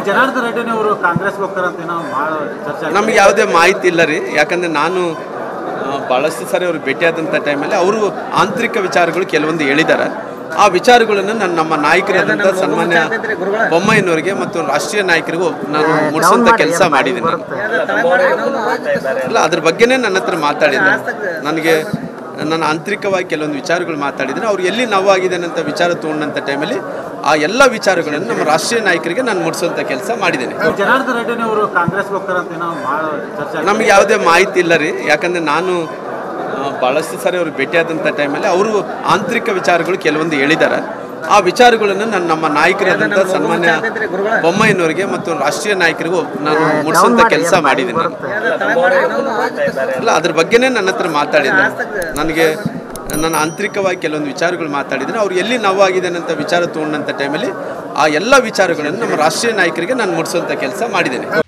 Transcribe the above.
ಜನಾರ್ದನ್ ರೆಡ್ಡಿ ಅವರು ಕಾಂಗ್ರೆಸ್ ಹೋಗ್ತಾರ ಅಂತ ಏನೋ ಭಾಳ ಚರ್ಚೆ ಆಗ್ತಿದೆ. ನಮ್ಗೆ ಯಾವುದೇ ಮಾಹಿತಿ ಇಲ್ಲ ರೀ ಯಾಕಂದರೆ ನಾನು ಆ, ಭಾಳಷ್ಟು ಸಾರಿ ಅವ್ರು ಭೇಟಿಯಾದಂಥ ಟೈಮಲ್ಲಿ ಅವರು ಆಂತರಿಕ ವಿಚಾರಗಳು ಕೆಲವೊಂದು ಹೇಳಿದ್ದಾರೆ ಆ ವಿಚಾರಗಳನ್ನು ನಾನು ನಮ್ಮ ನಾಯಕರಾದಂಥ ಸನ್ಮಾನ್ಯ ಬೊಮ್ಮಾಯಿನವರಿಗೆ ಮತ್ತು ರಾಷ್ಟ್ರೀಯ ನಾಯಕರಿಗೂ ನಾನು ಮುಡಿಸೋಂಥ ಕೆಲಸ ಮಾಡಿದ್ದೀನಿ ನಾನು. ಇಲ್ಲ ಅದ್ರ ಬಗ್ಗೆನೇ ನನ್ನ ಹತ್ರ ಮಾತಾಡಿದ್ದೆ ನನಗೆ ನಾನು ಆಂತರಿಕವಾಗಿ ಕೆಲವೊಂದು ವಿಚಾರಗಳು ಮಾತಾಡಿದ್ದೀನಿ ಅವ್ರು ಎಲ್ಲಿ ನೋವಾಗಿದೆ ಅಂತ ವಿಚಾರ ತೊಗೊಂಡಂಥ ಟೈಮಲ್ಲಿ ಆ ಎಲ್ಲ ವಿಚಾರಗಳನ್ನು ನಮ್ಮ ರಾಷ್ಟ್ರೀಯ ನಾಯಕರಿಗೆ ನಾನು ಮುಡಿಸೋಂಥ ಕೆಲಸ ಮಾಡಿದ್ದೇನೆ ಜನಾರ್ದನ್ ರೆಡ್ಡಿ ಅವರು ಕಾಂಗ್ರೆಸ್ ಹೋಗ್ತಾರ ಅಂತ ಏನೋ ಭಾಳ ಚರ್ಚೆ ಆಗ್ತಿದೆ. ನಮ್ಗೆ ಯಾವುದೇ ಮಾಹಿತಿ ಇಲ್ಲ ರೀ ಯಾಕಂದರೆ ನಾನು ಆ, ಭಾಳಷ್ಟು ಸಾರಿ ಅವ್ರು ಭೇಟಿಯಾದಂಥ ಟೈಮಲ್ಲಿ ಅವರು ಆಂತರಿಕ ವಿಚಾರಗಳು ಕೆಲವೊಂದು ಹೇಳಿದ್ದಾರೆ ಆ ವಿಚಾರಗಳನ್ನು ನಾನು ನಮ್ಮ ನಾಯಕರಾದಂಥ ಸನ್ಮಾನ್ಯ ಬೊಮ್ಮಾಯಿನವರಿಗೆ ಮತ್ತು ರಾಷ್ಟ್ರೀಯ ನಾಯಕರಿಗೂ ನಾನು ಮುಡಿಸೋಂಥ ಕೆಲಸ ಮಾಡಿದ್ದೀನಿ ನಾನು. ಇಲ್ಲ ಅದ್ರ ಬಗ್ಗೆನೇ ನನ್ನ ಹತ್ರ ಮಾತಾಡಿದ್ದೆ ನನಗೆ ನಾನು ಆಂತರಿಕವಾಗಿ ಕೆಲವೊಂದು ವಿಚಾರಗಳು ಮಾತಾಡಿದ್ದೀನಿ ಅವ್ರು ಎಲ್ಲಿ ನೋವಾಗಿದೆ ಅಂತ ವಿಚಾರ ತೊಗೊಂಡಂಥ ಟೈಮಲ್ಲಿ ಆ ಎಲ್ಲ ವಿಚಾರಗಳನ್ನು ನಮ್ಮ ರಾಷ್ಟ್ರೀಯ ನಾಯಕರಿಗೆ ನಾನು ಮುಡಿಸೋಂಥ ಕೆಲಸ ಮಾಡಿದ್ದೇನೆ